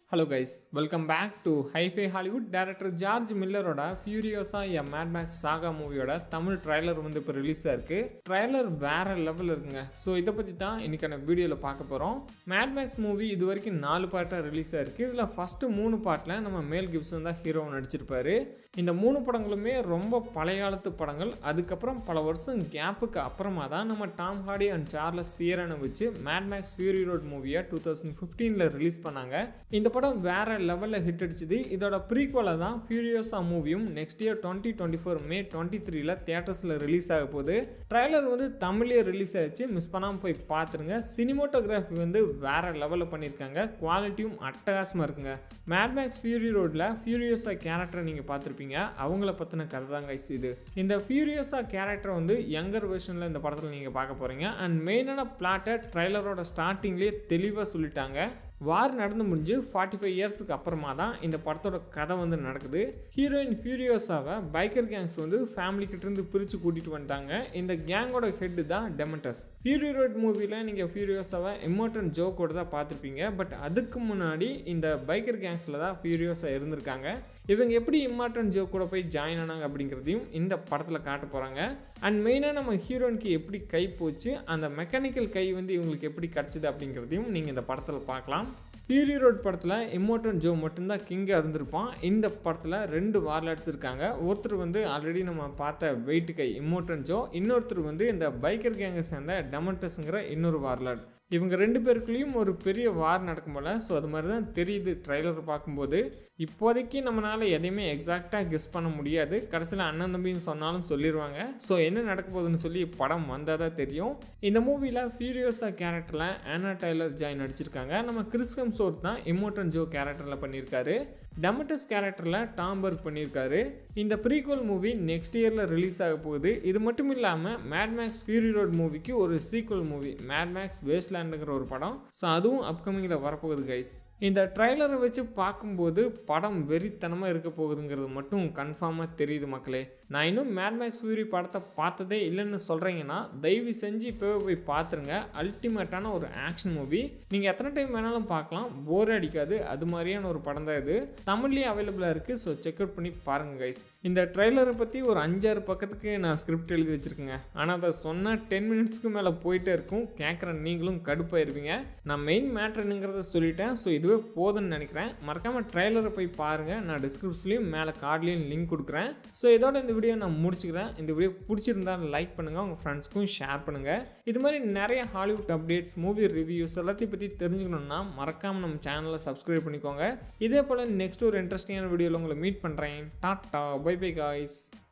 hello guys welcome back to hifi Hollywood director George மில்லரோட Furiosa a Mad Max saga மூவியோட Tamil trailer வந்து இப்போ release ஆயிருக்கு trailer வேற லெவல் இருக்குங்க ஸோ இதை பற்றி தான் இன்னைக்கான வீடியோவில் பார்க்க போகிறோம் மேட் மேக்ஸ் மூவி இது வரைக்கும் நாலு பார்ட்டாக ரிலீஸ் ஆயிருக்கு இதில் ஃபஸ்ட்டு மூணு பார்ட்டில் நம்ம மேல் கிப்சன் தான் ஹீரோ நடிச்சிருப்பாரு இந்த மூணு படங்களுமே ரொம்ப பழைய காலத்து படங்கள் அதுக்கப்புறம் பல வருஷம் கேப்புக்கு அப்புறமா தான் நம்ம டாம் ஹார்டி அண்ட் சார்லஸ் தியரனை வச்சு மேட் மேக்ஸ் ஃபியூரி ரோட் மூவியை டூ தௌசண்ட் ஃபிஃப்டீனில் ரிலீஸ் பண்ணாங்க இந்த படம் வேற லெவலில் ஹிட் அடிச்சுது இதோட ப்ரீக்வலை தான் ஃபியூரியோஸா மூவியும் next year twenty twenty four May twenty த்ரீல தியேட்டர்ஸில் ரிலீஸ் ஆக போகுது ட்ரைலர் வந்து தமிழ்லேயே ரிலீஸ் ஆயிடுச்சு மிஸ் பண்ணாமல் போய் பார்த்துருங்க சினிமோட்டோகிராஃபி வந்து வேற லெவலில் பண்ணியிருக்காங்க குவாலிட்டியும் அட்டகாசமாக இருக்குங்க மேட் மேக்ஸ் ஃபியூரி ரோடில் ஃபியூரியோஸா கேரக்டரை நீங்கள் பார்த்துருப்பீங்க அவங்கள பற்றின கதை தான் கைஸ் இது இந்த ஃபியூரியோஸா கேரக்டர் வந்து யங்கர் வெர்ஷனில் இந்த படத்தில் நீங்கள் பார்க்க போகிறீங்க அண்ட் மெயினான பிளாட்டை ட்ரைலரோட ஸ்டார்டிங்லேயே தெளிவாக சொல்லிட்டாங்க வார் நடந்து முடிஞ்சு ஃபார்ட்டி ஃபைவ் இயர்ஸுக்கு அப்புறமா தான் இந்த படத்தோட கதை வந்து நடக்குது ஹீரோயின் ஃபியூரியோஸாவை பைக்கர் கேங்ஸ் வந்து ஃபேமிலி கிட்ட இருந்து பிரித்து கூட்டிகிட்டு வந்துட்டாங்க இந்த கேங்கோட ஹெட் தான் டெமண்டஸ் ஃபியூரி ரோட் மூவியில் நீங்கள் ஃபியூரியோஸாவை இமோட்டன் ஜோக்கோட தான் பார்த்துருப்பீங்க பட் அதுக்கு முன்னாடி இந்த பைக்கர் கேங்ஸில் தான் ஃபியூரியோஸா இருந்திருக்காங்க இவங்க எப்படி இம்மார்டன் ஜோ கூட போய் ஜாயின் ஆனாங்க அப்படிங்கிறதையும் இந்த படத்தில் காட்ட போகிறாங்க அண்ட் மெயினாக நம்ம ஹீரோயினுக்கு எப்படி கை போச்சு அந்த மெக்கானிக்கல் கை வந்து இவங்களுக்கு எப்படி கிடச்சிது அப்படிங்கிறதையும் நீங்கள் இந்த படத்தில் பார்க்கலாம் ஃபியூரி ரோட் படத்தில் இம்மோட்டன் ஜோ மட்டும்தான் கிங்காக இருந்திருப்பான் இந்த படத்தில் ரெண்டு வார்லாட்ஸ் இருக்காங்க ஒருத்தர் வந்து ஆல்ரெடி நம்ம பார்த்த வெயிட் கை இம்மோட்டன் ஜோ இன்னொருத்தர் வந்து இந்த பைக்கர் கேங்கை சேர்ந்த டெமண்டஸ்ங்கிற இன்னொரு வார்லாட் இவங்க ரெண்டு பேருக்குள்ளேயும் ஒரு பெரிய வார் நடக்கும் போல் ஸோ அது மாதிரி தான் தெரியுது ட்ரைலர் பார்க்கும்போது இப்போதைக்கு நம்மளால் எதையுமே எக்ஸாக்டாக கெஸ் பண்ண முடியாது கடைசியில் அண்ணன் தம்பின்னு சொன்னாலும் சொல்லிடுவாங்க ஸோ என்ன நடக்க போகுதுன்னு சொல்லி படம் வந்தால் தான் தெரியும் இந்த மூவியில் ஃபியூரியோஸா கேரக்டரில் ஆனா டைலர் ஜாய் நடிச்சிருக்காங்க நம்ம கிறிஸ்கம் சோர்ட் தான் இமோட்டன் ஜோ கேரக்டரில் பண்ணியிருக்காரு டெமட்டஸ் கேரக்டரில் டாம்பர்க் பண்ணியிருக்காரு இந்த ப்ரீக்வல் மூவி நெக்ஸ்ட் இயரில் ரிலீஸ் ஆக போகுது இது மட்டும் இல்லாமல் மேட் மேக்ஸ் ஃபியூரி ரோட் மூவிக்கு ஒரு சீக்வல் மூவி மேட் மேக்ஸ் வேஸ்ட்லேண்டுங்கிற ஒரு படம் ஸோ அதுவும் அப்கமிங்கில் வரப்போகுது கைஸ் இந்த ட்ரைலரை வச்சு பார்க்கும்போது படம் வெறித்தனமாக இருக்க போகுதுங்கிறது மட்டும் கன்ஃபார்மாக தெரியுது மக்களே நான் இன்னும் மேட் மேக்ஸ் ஃபியூரி படத்தை பார்த்ததே இல்லைன்னு சொல்கிறீங்கன்னா தயவு செஞ்சு இப்போவே போய் பார்த்துருங்க அல்டிமேட்டான ஒரு ஆக்ஷன் மூவி நீங்கள் எத்தனை டைம் வேணாலும் பார்க்கலாம் போர் அடிக்காது அது மாதிரியான ஒரு படம் தான் இது தமிழ்லேயே அவைலபிளாக இருக்குது ஸோ செக் அவுட் பண்ணி பாருங்கள் கைஸ் இந்த ட்ரெய்லரை பற்றி ஒரு அஞ்சாறு பக்கத்துக்கு நான் ஸ்கிரிப்ட் எழுதி வச்சுருக்கேங்க ஆனால் அதை சொன்னால் டென் மினிட்ஸ்க்கு மேலே போயிட்டே இருக்கும் கேட்குற நீங்களும் கடுப்பாயிருவீங்க நான் மெயின் மேட்ரு என்னங்கிறத சொல்லிட்டேன் ஸோ இதுவே போதும்னு நினைக்கிறேன் மறக்காமல் ட்ரெய்லரை போய் பாருங்கள் நான் டிஸ்கிரிப்ஷன்லையும் மேலே கார்ட்லேயும் லிங்க் கொடுக்குறேன் ஸோ இதோட இந்த வீடியோ நான் முடிச்சுக்கிறேன் இந்த வீடியோ பிடிச்சிருந்தா லைக் பண்ணுங்கள் உங்கள் ஃப்ரெண்ட்ஸ்க்கும் ஷேர் பண்ணுங்கள் இது மாதிரி நிறைய ஹாலிவுட் அப்டேட்ஸ் மூவி ரிவ்யூஸ் எல்லாத்தையும் பற்றி தெரிஞ்சுக்கணுன்னா மறக்காமல் நம்ம சேனலை சப்ஸ்கிரைப் பண்ணிக்கோங்க இதே போல் நெக்ஸ்ட் ஒரு இன்ட்ரெஸ்டிங்கான வீடியோவில் உங்களை மீட் பண்ணுறேன் டாட்டா பை பை காய்ஸ்